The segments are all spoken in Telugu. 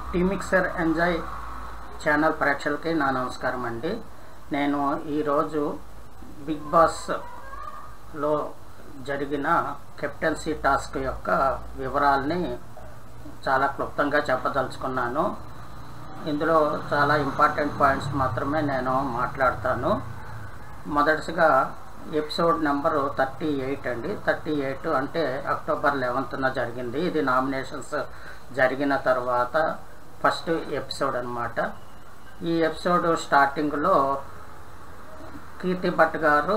టీ మిక్సర్ ఎంజాయ్ ఛానల్ ప్రేక్షకులకి నా నమస్కారం అండి నేను ఈరోజు బిగ్ బాస్లో జరిగిన కెప్టెన్సీ టాస్క్ యొక్క వివరాల్ని చాలా క్లుప్తంగా చెప్పదలుచుకున్నాను ఇందులో చాలా ఇంపార్టెంట్ పాయింట్స్ మాత్రమే నేను మాట్లాడతాను మొదటిగా ఎపిసోడ్ నెంబరు థర్టీ ఎయిట్ అండి థర్టీ ఎయిట్ అంటే అక్టోబర్ లెవెన్త్న జరిగింది ఇది నామినేషన్స్ జరిగిన తర్వాత ఫస్ట్ ఎపిసోడ్ అనమాట ఈ ఎపిసోడ్ స్టార్టింగ్లో కీర్తి భట్ గారు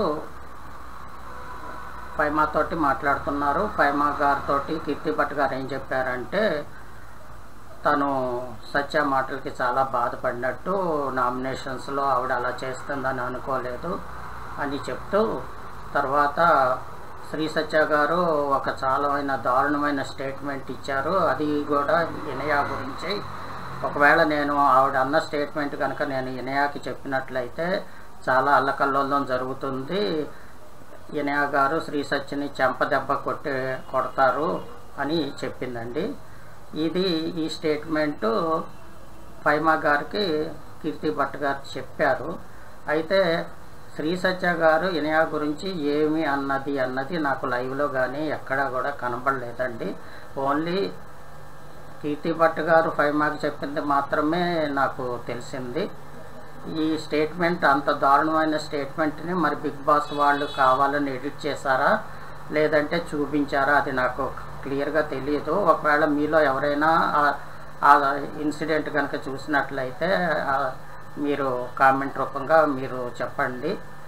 పైమాతోటి మాట్లాడుతున్నారు పైమా గారితో కీర్తి భట్ గారు ఏం చెప్పారంటే తను సత్య మాటలకి చాలా బాధపడినట్టు నామినేషన్స్లో ఆవిడ అలా చేస్తుందని అనుకోలేదు అని చెప్తూ తర్వాత శ్రీ సత్య గారు ఒక చాలమైన దారుణమైన స్టేట్మెంట్ ఇచ్చారు అది కూడా ఇనయా గురించి ఒకవేళ నేను ఆవిడ అన్న స్టేట్మెంట్ కనుక నేను ఇనయాకి చెప్పినట్లయితే చాలా అల్లకల్లోలం జరుగుతుంది ఇనయా గారు శ్రీ సత్యని చెంపదెబ్బ కొట్టి కొడతారు అని చెప్పిందండి ఇది ఈ స్టేట్మెంటు పైమా గారికి కీర్తి భట్ గారు చెప్పారు అయితే శ్రీ సత్య గారు ఇనయా గురించి ఏమి అన్నది అన్నది నాకు లైవ్లో కానీ ఎక్కడా కూడా కనబడలేదండి ఓన్లీ కీర్తి భట్ గారు ఫైమాకి చెప్పింది మాత్రమే నాకు తెలిసింది ఈ స్టేట్మెంట్ అంత దారుణమైన స్టేట్మెంట్ని మరి బిగ్ బాస్ వాళ్ళు కావాలని ఎడిట్ చేశారా లేదంటే చూపించారా అది నాకు క్లియర్గా తెలియదు ఒకవేళ మీలో ఎవరైనా ఆ ఇన్సిడెంట్ కనుక చూసినట్లయితే మీరు కామెంట్ రూపంగా మీరు చెప్పండి